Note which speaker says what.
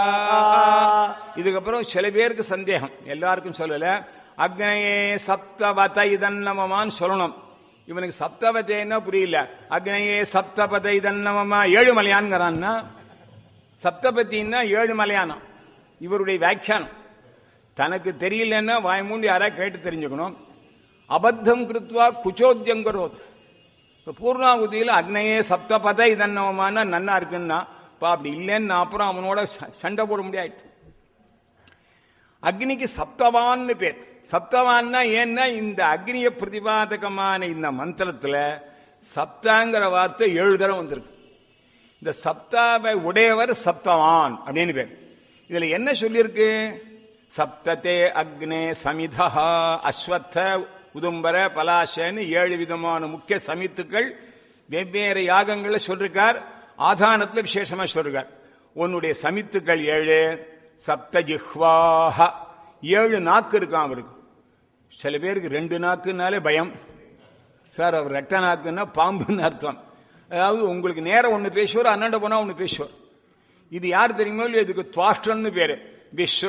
Speaker 1: இதுக்கப்புறம் சில பேருக்கு சந்தேகம் எல்லாருக்கும் சொல்லல அக்னயே சப்தவத இதன்னமமான்னு சொல்லணும் இவனுக்கு சப்தவதைன்னா புரியல அக்னயே சப்தபத இதன்னமமா ஏழு மலையான்ங்கிறான்னா சப்தபத்தின்னா ஏழு மலையானம் இவருடைய வியாக்கியானம் தனக்கு தெரியலன்னா வாய்மூண்டி யாரா கேட்டு தெரிஞ்சுக்கணும் அபத்தம் கிருத்வா குச்சோத்தியங்கரோத் இப்போ பூர்ணாகுதியில் அக்னையே சப்தபத இதன்னவமான நன்னா இருக்குன்னா இப்போ அப்படி இல்லைன்னு அப்புறம் அவனோட ச- சண்டை போட முடியாது அக்னிக்கு சப்தவான்னு பேர் சப்தவான்னா ஏன்னா இந்த அக்னிய பிரதிபாதகமான இந்த மந்திரத்துல சப்தாங்கிற வார்த்தை ஏழு தடவை வந்திருக்கு இந்த சப்தாவை உடையவர் சப்தவான் அப்படின்னு பேர் இதுல என்ன சொல்லியிருக்கு சப்தத்தே அக்னே சமிதா அஸ்வத்த உதும்பர பலாசன்னு ஏழு விதமான முக்கிய சமித்துக்கள் வெவ்வேறு யாகங்களை சொல்லிருக்கார் ஆதானத்துல விசேஷமா சொல்றார் உன்னுடைய சமித்துக்கள் ஏழு சப்த ஜிஹ்வாஹ ஏழு நாக்கு இருக்கான் அவருக்கு சில பேருக்கு ரெண்டு நாக்குனாலே பயம் சார் அவர் ரெட்ட நாக்குன்னா பாம்புன்னு அர்த்தம் அதாவது உங்களுக்கு நேரம் ஒன்று பேசுவார் அண்ணாண்ட போனா ஒன்று பேசுவார் இது யார் தெரியுமோ இல்லையோ இதுக்கு துவாஷ்டன்னு பேரு விஸ்வ